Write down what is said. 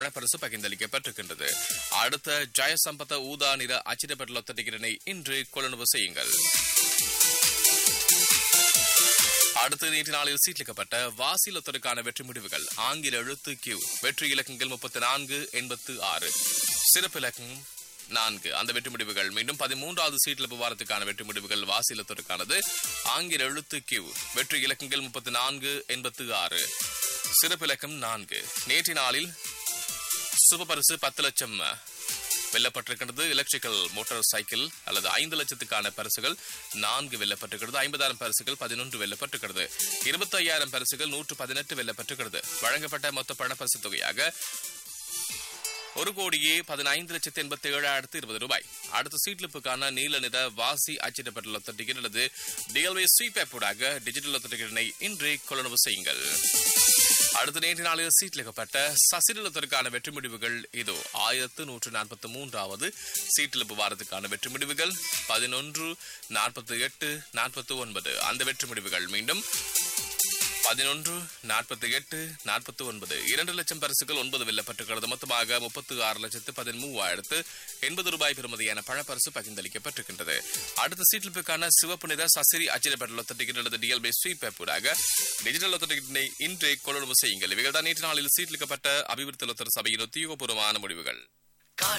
பணப்பரிசு பகிர்ந்தளிக்கப்பட்டிருக்கின்றது அடுத்த ஜெயசம்பத ஊதா நிற அச்சிடப்பட்ட லொத்த டிக்கெட்டினை இன்று கொள்ளுணவு செய்யுங்கள் அடுத்து நேற்று நாளில் சீட்லிக்கப்பட்ட வாசி லொத்தருக்கான வெற்றி முடிவுகள் ஆங்கில எழுத்து கியூ வெற்றி இலக்கங்கள் முப்பத்தி நான்கு எண்பத்து ஆறு சிறப்பு இலக்கம் நான்கு அந்த வெற்றி முடிவுகள் மீண்டும் பதிமூன்றாவது சீட்ல வாரத்துக்கான வெற்றி முடிவுகள் வாசி லொத்தருக்கானது ஆங்கில எழுத்து கியூ வெற்றி இலக்கங்கள் முப்பத்தி நான்கு எண்பத்து ஆறு சிறப்பு இலக்கம் நான்கு நேற்று நாளில் சுப பரிசு பத்து லட்சம் வெல்லப்பட்டிருக்கிறது எலக்ட்ரிக்கல் மோட்டார் சைக்கிள் அல்லது ஐந்து லட்சத்துக்கான பரிசுகள் நான்கு வெல்லப்பட்டிருக்கிறது ஐம்பதாயிரம் பரிசுகள் பதினொன்று வெல்லப்பட்டிருக்கிறது இருபத்தி ஐயாயிரம் பரிசுகள் நூற்று பதினெட்டு வெல்லப்பட்டிருக்கிறது வழங்கப்பட்ட மொத்த பணப்பரிசு தொகையாக ஒரு கோடியே பதினைந்து லட்சத்தி எண்பத்தி ஏழாயிரத்து இருபது ரூபாய் அடுத்த சீட்லிப்புக்கான நீல நிற வாசி அச்சிடப்பட்ட லொத்த டிக்கெட் அல்லது டிஎல்வே ஸ்வீப் ஊடாக டிஜிட்டல் லொத்த டிக்கெட்டினை இன்றே கொள்ளளவு செய்யுங்கள் அடுத்த நேற்று நாளில் சீட்லிக்கப்பட்ட சசிரலத்திற்கான வெற்றி முடிவுகள் இதோ ஆயிரத்து நூற்று நாற்பத்தி மூன்றாவது சீட்டிழப்பு வாரத்துக்கான வெற்றி முடிவுகள் பதினொன்று நாற்பத்தி எட்டு நாற்பத்தி ஒன்பது அந்த வெற்றி முடிவுகள் மீண்டும் பதினொன்று நாற்பத்தி எட்டு நாற்பத்தி ஒன்பது இரண்டு லட்சம் பரிசுகள் ஒன்பது வெல்லப்பட்டிருக்கிறது மொத்தமாக முப்பத்தி ஆறு லட்சத்து பதிமூவாயிரத்து எண்பது ரூபாய் பெறுமதியான பணப்பரிசு பகிர்ந்தளிக்கப்பட்டிருக்கின்றது அடுத்த சீட்டிலுக்கான சிவப்பு நிற சசிரி அச்சிடப்பட்ட லொத்த டிக்கெட் அல்லது டிஎல்பி ஸ்வீப் ஊடாக டிஜிட்டல் லொத்த டிக்கெட்டினை இன்றே கொள்ளுணவு செய்யுங்கள் இவைகள் தான் நேற்று நாளில் சீட்டிலிக்கப்பட்ட அபிவிருத்தி லொத்தர் சபையின் உத்தியோகபூர்வமான முடிவுகள்